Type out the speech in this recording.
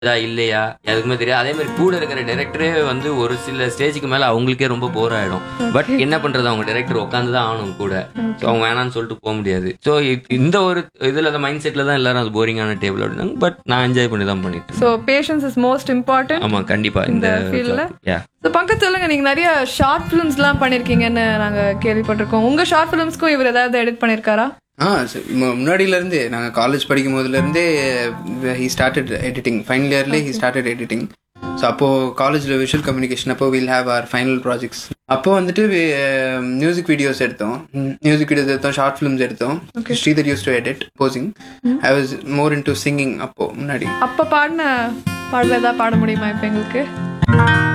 இதா இல்லையா எதுக்குமே தெரியாது அதே மாதிரி கூட இருக்கிற டைரக்டரே வந்து ஒரு சில ஸ்டேஜுக்கு மேல அவங்களுக்கே ரொம்ப போர் ஆயிடும் பட் என்ன பண்றது அவங்க டைரக்டர் உட்காந்து தான் ஆகணும் கூட So, அவங்க வேணாம்னு சொல்லிட்டு போக முடியாது ஸோ இந்த ஒரு இதுல மைண்ட் செட்ல தான் எல்லாரும் அது போரிங்கான டேபிள் அப்படின்னாங்க பட் நான் என்ஜாய் பண்ணி தான் பண்ணிட்டு so patience is most important ஆமா கண்டிப்பா இந்த இந்த field ல? யா ஸோ பங்கத் சொல்லுங்க நீங்க நிறைய ஷார்ட் ஃபிலிம்ஸ்லாம் பண்ணிருக்கீங்கன்னு நாங்க கேள்விப்பட்டிருக்கோம் உங்க ஷார்ட் ஃபிலிம்ஸ்க்கும் இவர் ஏதாவது எடிட் பண்ணிருக்காரா ஆ சரி. மு- முன்னாடில இருந்தே நாங்க காலேஜ் படிக்கும் போதுல இருந்தே ஹி ஸ்டார்டட் எடிட்டிங் ஃபைனல் இயர்லேயே ஹி ஸ்டார்டட் எடிட்டிங் ஸோ அப்போ காலேஜில் விஷுவல் கம்யூனிகேஷன் அப்போ will have our final projects அப்போ வந்துட்டு மியூசிக் வீடியோஸ் எடுத்தோம் மியூசிக் வீடியோஸ் எடுத்தோம் ஷார்ட் ஃபிலிம்ஸ் எடுத்தோம் Sridhar use to edit posing I was more into singing அப்போ முன்னாடி அப்ப பாடின பாடல ஏதாவது பாட முடியுமா இப்ப எங்களுக்கு